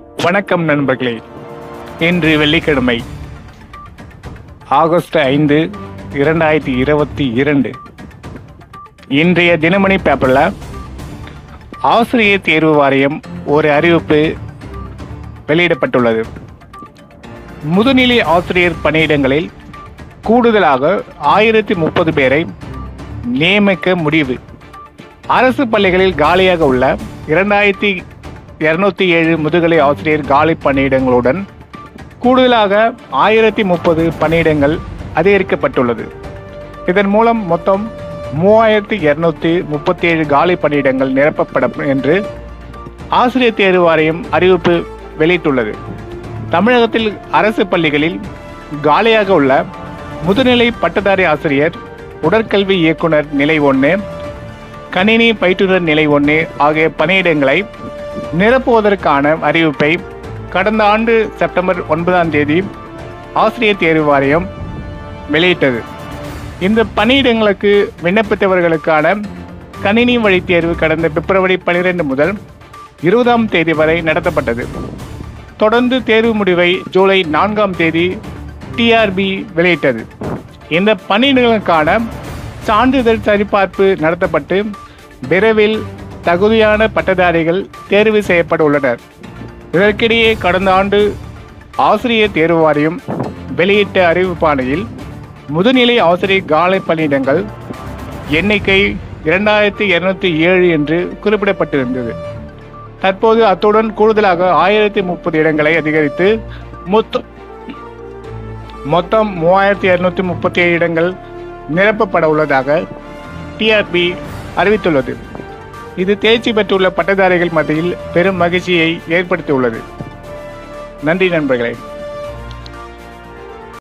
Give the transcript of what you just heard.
வணக்கம் நண்பர்களே இன்று வெள்ளிக்கிழமை ஆகஸ்ட் ஐந்து இரண்டாயிரத்தி இருபத்தி இரண்டு இன்றைய தினமணி பேப்பரில் ஆசிரியர் தேர்வு வாரியம் ஒரு அறிவிப்பு வெளியிடப்பட்டுள்ளது முதுநிலை ஆசிரியர் பணியிடங்களில் கூடுதலாக ஆயிரத்தி முப்பது பேரை நியமிக்க முடிவு அரசு பள்ளிகளில் காலியாக உள்ள இரண்டாயிரத்தி இருநூத்தி ஏழு முதுகலை ஆசிரியர் காலி பணியிடங்களுடன் கூடுதலாக ஆயிரத்தி முப்பது பணியிடங்கள் அதிகரிக்கப்பட்டுள்ளது இதன் மூலம் மொத்தம் மூவாயிரத்தி இருநூத்தி முப்பத்தி ஏழு காலி பணியிடங்கள் நிரப்பப்படும் என்று ஆசிரியர் தேர்வு வாரியம் அறிவிப்பு வெளியிட்டுள்ளது தமிழகத்தில் அரசு பள்ளிகளில் காலியாக உள்ள முதுநிலை பட்டதாரி ஆசிரியர் உடற்கல்வி இயக்குனர் நிலை ஒன்று கணினி பயிற்றுனர் நிலை ஒன்று ஆகிய பணியிடங்களை நிரப்புவதற்கான அறிவிப்பை கடந்த ஆண்டு செப்டம்பர் ஒன்பதாம் தேதி ஆசிரியர் தேர்வு வாரியம் வெளியிட்டது இந்த பணியிடங்களுக்கு விண்ணப்பித்தவர்களுக்கான கணினி வழி தேர்வு கடந்த பிப்ரவரி பனிரெண்டு முதல் இருபதாம் தேதி வரை நடத்தப்பட்டது தொடர்ந்து தேர்வு முடிவை ஜூலை நான்காம் தேதி டிஆர்பி வெளியிட்டது இந்த பணியிடங்களுக்கான சான்றிதழ் சரிபார்ப்பு நடத்தப்பட்டு விரைவில் தகுதியான பட்டதாரிகள் தேர்வு செய்யப்பட உள்ளனர் இதற்கிடையே கடந்த ஆண்டு ஆசிரியர் தேர்வு வாரியம் வெளியிட்ட அறிவிப்பாணையில் முதுநிலை ஆசிரியர் காலை பணியிடங்கள் எண்ணிக்கை இரண்டாயிரத்தி இருநூத்தி ஏழு என்று குறிப்பிடப்பட்டிருந்தது தற்போது அத்துடன் கூடுதலாக ஆயிரத்தி முப்பது இடங்களை அதிகரித்து மொத்த மொத்தம் மூவாயிரத்தி இருநூத்தி முப்பத்தி ஏழு இடங்கள் நிரப்பப்பட உள்ளதாக டிஆர்பி அறிவித்துள்ளது இது தேர்ச்சி பெற்றுள்ள பட்டதாரிகள் மத்தியில் பெரும் மகிழ்ச்சியை ஏற்படுத்தியுள்ளது நன்றி நண்பர்களே